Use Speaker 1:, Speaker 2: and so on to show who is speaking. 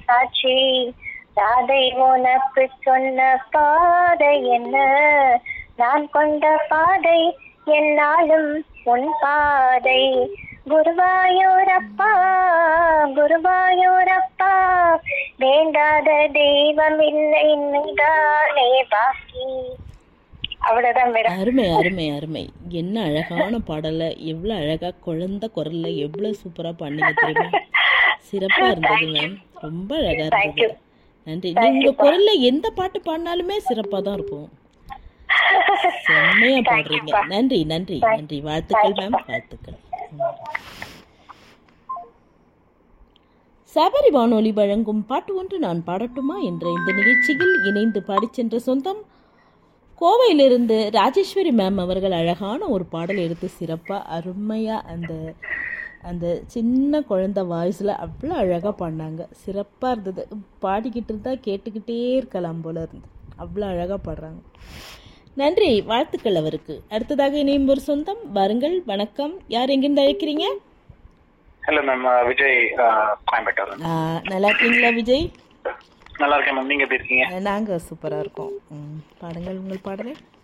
Speaker 1: சாட்சி ராதை உனக்கு சொன்ன பாதை என்ன நான் கொண்ட பாதை என்னாலும் உன் பாதை குருவாயூரப்பா குருவாயூரப்பா வேண்டாத தெய்வம் இல்லை நீதானே பாக்கி அவ்வளவுதான் மேடம்
Speaker 2: அருமை அருமை அருமை என்ன அழகான பாடலை எவ்வளோ அழகாக குழந்த குரல்ல எவ்வளோ சூப்பராக பண்ணீங்க தெரியுமா சிறப்பாக இருந்தது மேம் ரொம்ப அழகாக இருந்தது நன்றி நீங்கள் குரல்ல எந்த பாட்டு பாடினாலுமே சிறப்பாக தான் இருக்கும் செம்மையா பாடுறீங்க நன்றி நன்றி நன்றி வாழ்த்துக்கள் மேம் வாழ்த்துக்கள் ம். சபரி வானொலி வழங்கும் பாட்டு ஒன்று நான் பாடட்டுமா என்ற இந்த நிகழ்ச்சியில் இணைந்து பாடிச் சென்ற சொந்தம் கோவையிலிருந்து ராஜேஸ்வரி மேம் அவர்கள் அழகான ஒரு பாடல் எடுத்து சிறப்பாக அருமையாக அந்த அந்த சின்ன குழந்த வாய்ஸில் அவ்வளோ அழகாக பாடினாங்க சிறப்பாக இருந்தது பாடிக்கிட்டு இருந்தால் கேட்டுக்கிட்டே இருக்கலாம் போல இருந்து அவ்வளோ அழகாக பாடுறாங்க நன்றி வாழ்த்துக்கள் அவருக்கு அடுத்ததாக இணையும் ஒரு சொந்தம் வாருங்கள் வணக்கம் யார் எங்கிருந்து அழைக்கிறீங்க
Speaker 3: ஹலோ மேம் விஜய் கோயம்பேட்டூர்
Speaker 2: ஆ, நல்லா இருக்கீங்களா விஜய்
Speaker 3: நல்லா இருக்கேன் மேம் நீங்க எப்படி இருக்கீங்க
Speaker 2: நாங்கள் சூப்பராக இருக்கோம் ம், பாடுங்கள் உங்கள் பாடலை